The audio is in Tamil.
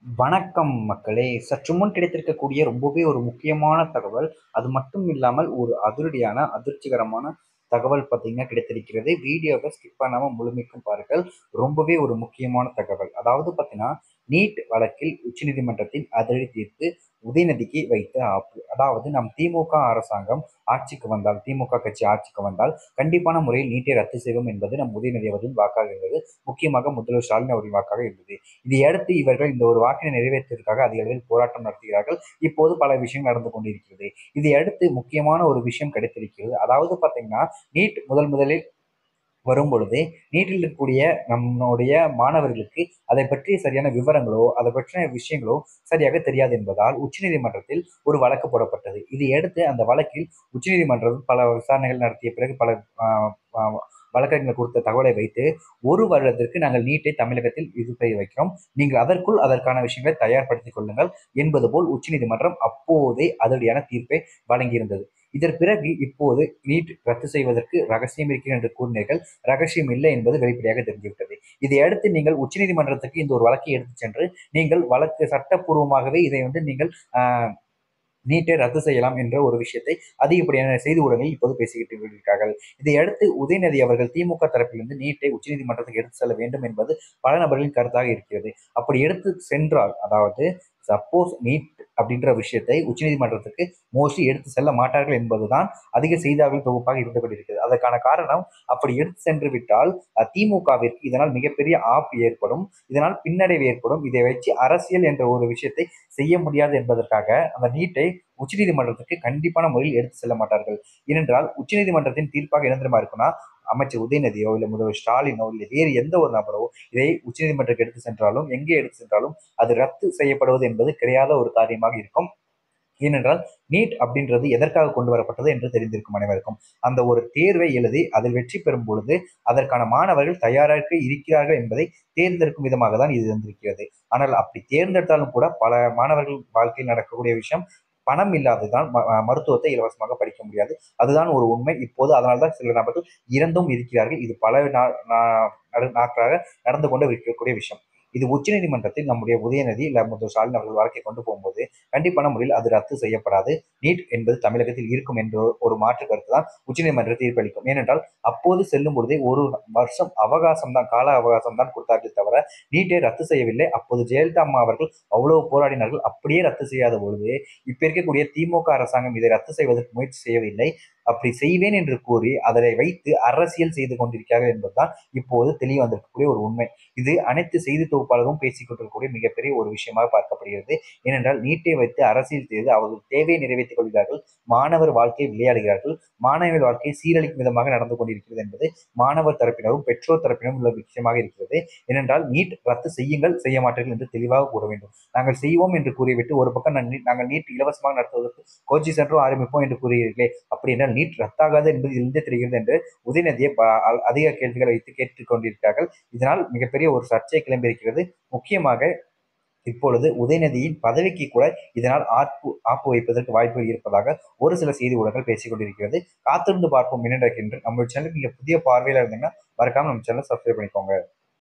வணக்கம் மக்களே சற்று முன் கிடைத்திருக்கக்கூடிய ரொம்பவே ஒரு முக்கியமான தகவல் அது மட்டும் இல்லாமல் ஒரு அதிரடியான அதிர்ச்சிகரமான தகவல் பார்த்தீங்கன்னா கிடைத்திருக்கிறது வீடியோவை ஸ்கிப் பண்ணாமல் முழுமைக்கும் பாருங்கள் ரொம்பவே ஒரு முக்கியமான தகவல் அதாவது பார்த்தீங்கன்னா நீட் வழக்கில் உச்சநீதிமன்றத்தின் அதிரடி தீர்ப்பு உதயநிதிக்கு வைத்த ஆப்பு அதாவது நம் திமுக அரசாங்கம் ஆட்சிக்கு வந்தால் திமுக கட்சி ஆட்சிக்கு வந்தால் கண்டிப்பான முறையில் நீட்டை ரத்து செய்வோம் என்பது நம் உதயநிதி அவர்களின் வாக்காக இருந்தது முக்கியமாக முதல்வர் ஸ்டாலின் அவர்களின் வாக்காக இருந்தது இதையடுத்து இவர்கள் இந்த ஒரு வாக்கினை நிறைவேற்றுவதற்காக அதிக அளவில் போராட்டம் நடத்துகிறார்கள் இப்போது பல விஷயங்கள் நடந்து கொண்டிருக்கிறது இதையடுத்து முக்கியமான ஒரு விஷயம் கிடைத்திருக்கிறது அதாவது பார்த்தீங்கன்னா நீட் முதல் முதலில் வரும் பொழுது நீட்டில் இருக்கக்கூடிய நம்முடைய மாணவர்களுக்கு அதை பற்றிய சரியான விவரங்களோ அதை பற்றின விஷயங்களோ சரியாக தெரியாது என்பதால் உச்சநீதிமன்றத்தில் ஒரு வழக்கு போடப்பட்டது இதையடுத்து அந்த வழக்கில் உச்சநீதிமன்றம் பல விசாரணைகள் நடத்திய பிறகு பல ஆஹ், ஆஹ், வழக்கறிஞர்கள் கொடுத்த தகவலை வைத்து ஒரு வருடத்திற்கு நாங்கள் நீட்டை தமிழகத்தில் இது செய்ய வைக்கிறோம் நீங்கள் அதற்குள் அதற்கான விஷயங்களை தயார்படுத்திக் கொள்ளுங்கள் என்பது போல் உச்சநீதிமன்றம் அப்போதே அதிரடியான தீர்ப்பை வழங்கியிருந்தது இதன் பிறகு இப்போது நீட் ரத்து செய்வதற்கு ரகசியம் இருக்கிறது என்று கூறினீர்கள் ரகசியம் இல்லை என்பது வெளிப்படையாக தெரிந்துவிட்டது இதையடுத்து நீங்கள் உச்சநீதிமன்றத்துக்கு இந்த ஒரு வழக்கை எடுத்துச் சென்று நீங்கள் வழக்கு சட்டப்பூர்வமாகவே இதை வந்து நீங்கள் ஆஹ், நீட்டை ரத்து செய்யலாம் என்ற ஒரு விஷயத்தை அதிகப்படியான செய்தி ஊடகங்களில் இப்போது பேசிக்கிட்டு இருக்கிறார்கள் இதையடுத்து உதயநிதி அவர்கள் திமுக தரப்பிலிருந்து நீட்டை உச்சநீதிமன்றத்துக்கு எடுத்து செல்ல வேண்டும் என்பது பல நபர்களின் கருத்தாக இருக்கிறது அப்படி எடுத்து சென்றால் அதாவது சப்போஸ் நீட் அப்படின்ற விஷயத்தை உச்சநீதிமன்றத்துக்கு மோஸ்ட்லி எடுத்து செல்ல மாட்டார்கள் என்பதுதான் அதிக செய்தியாளர்கள் தொகுப்பாக இருந்து கொண்டிருக்கிறது அதற்கான காரணம் அப்படி எடுத்து சென்று விட்டால் அஹ், திமுகவிற்கு இதனால் மிகப்பெரிய ஆப் ஏற்படும் இதனால் பின்னடைவு ஏற்படும் இதை வச்சு அரசியல் என்ற ஒரு விஷயத்தை செய்ய முடியாது என்பதற்காக அந்த நீட்டை உச்சநீதிமன்றத்துக்கு கண்டிப்பான முறையில் எடுத்து செல்ல மாட்டார்கள் ஏனென்றால் உச்சநீதிமன்றத்தின் தீர்ப்பாக என்ன தெரியுமா இருக்குன்னா அமைச்சர் உதயநிதியோ இல்லை முதல்வர் ஸ்டாலினோ இல்லை வேறு எந்த ஒரு நபரோ இதை உச்சநீதிமன்றத்துக்கு எடுத்து சென்றாலும் எங்கே எடுத்து சென்றாலும் அது ரத்து செய்யப்படுவது என்பது கிடையாத ஒரு காரியமாக இருக்கும் ஏனென்றால் நீட் அப்படின்றது எதற்காக கொண்டு வரப்பட்டது என்று தெரிந்திருக்கும் அனைவருக்கும் அந்த ஒரு தேர்வை எழுதி அதில் வெற்றி பெறும் பொழுது அதற்கான மாணவர்கள் தயாராக இருக்கிறார்கள் என்பதை தேர்ந்தெடுக்கும் விதமாக தான் இது வந்திருக்கிறது ஆனால் அப்படி தேர்ந்தெடுத்தாலும் கூட பல மாணவர்கள் வாழ்க்கையில் நடக்கக்கூடிய விஷயம் பணம் இல்லாததால் ம- அஹ் மருத்துவத்தை இலவசமாக படிக்க முடியாது அதுதான் ஒரு உண்மை இப்போது அதனால்தான் சில நபர்கள் இறந்தும் இருக்கிறார்கள் இது பல நா- நா- நடு- நாட்களாக நடந்து கொண்டு இருக்கக்கூடிய விஷயம் இது உச்சநீதிமன்றத்தில் நம்முடைய உதயநிதி இல்லை முதல்வர் ஸ்டாலின் அவர்கள் வழக்கை கொண்டு போகும்போது கண்டிப்பான முறையில் அது ரத்து செய்யப்படாது நீட் என்பது தமிழகத்தில் இருக்கும் என்ற ஒரு மாற்று கருத்து தான் உச்சநீதிமன்ற தீர்ப்பளிக்கும் ஏனென்றால் அப்போது செல்லும் பொழுதே ஒரு வருஷம் அவகாசம் தான் கால அவகாசம் தான் கொடுத்தார்கள் தவிர நீட்டை ரத்து செய்யவில்லை அப்போது ஜெயலலிதா அம்மா அவர்கள் அவ்வளவு போராடினார்கள் அப்படியே ரத்து செய்யாத பொழுது இப்ப இருக்கக்கூடிய திமுக அரசாங்கம் இதை ரத்து செய்வதற்கு முயற்சி செய்யவில்லை அப்படி செய்வேன் என்று கூறி அதனை வைத்து அரசியல் செய்து கொண்டிருக்கிறார்கள் என்பதுதான் இப்போது தெளிவு வந்திருக்கக்கூடிய ஒரு உண்மை இது அனைத்து செய்தி தொகுப்பாளரும் பேசிக் கொண்டிருக்கக்கூடிய மிகப்பெரிய ஒரு விஷயமாக பார்க்கப்படுகிறது ஏனென்றால் நீட்டை வைத்து அரசியல் செய்து அவர்கள் தேவையை நிறைவேற்றிக் கொள்கிறார்கள் மாணவர் வாழ்க்கையை விளையாடுகிறார்கள் மாணவர் வாழ்க்கையை சீரழிக்கும் விதமாக நடந்து கொண்டிருக்கிறது என்பது மாணவர் தரப்பினரும் பெற்றோர் தரப்பினரும் உள்ள விஷயமாக இருக்கிறது ஏனென்றால் நீட் ரத்து செய்யுங்கள் செய்ய மாட்டீர்கள் என்று தெளிவாக கூற வேண்டும் நாங்கள் செய்வோம் என்று கூறிவிட்டு ஒரு பக்கம் நான் நீட்- நாங்கள் நீட் இலவசமாக நடத்துவதற்கு கோச்சிங் சென்டரும் ஆரம்பிப்போம் என்று கூறுகிறீர்களே அப்படி என்றால் நீட் ரத்தாகாது என்பது இருந்து தெரிகிறது என்று உதயநிதியை ப- அ- அதிக கேள்விகளை வைத்து கேட்டுக் கொண்டிருக்கிறார்கள் இதனால் மிகப்பெரிய ஒரு சர்ச்சை கிளம்பியிருக்கிறது முக்கியமாக இப்பொழுது உதயநிதியின் பதவிக்கு கூட இதனால் ஆப்பு ஆப்பு வைப்பதற்கு வாய்ப்புகள் இருப்பதாக ஒரு சில செய்தி ஊடகங்கள் பேசிக் கொண்டிருக்கிறது காத்திருந்து பார்ப்போம் என்ன நடக்கின்ற நம்ம சேனலுக்கு நீங்க புதிய பார்வையில இருந்தீங்கன்னா மறக்காம நம்ம சேனலை சப்ஸ்கிரைப் பண்ணிக்கோங்க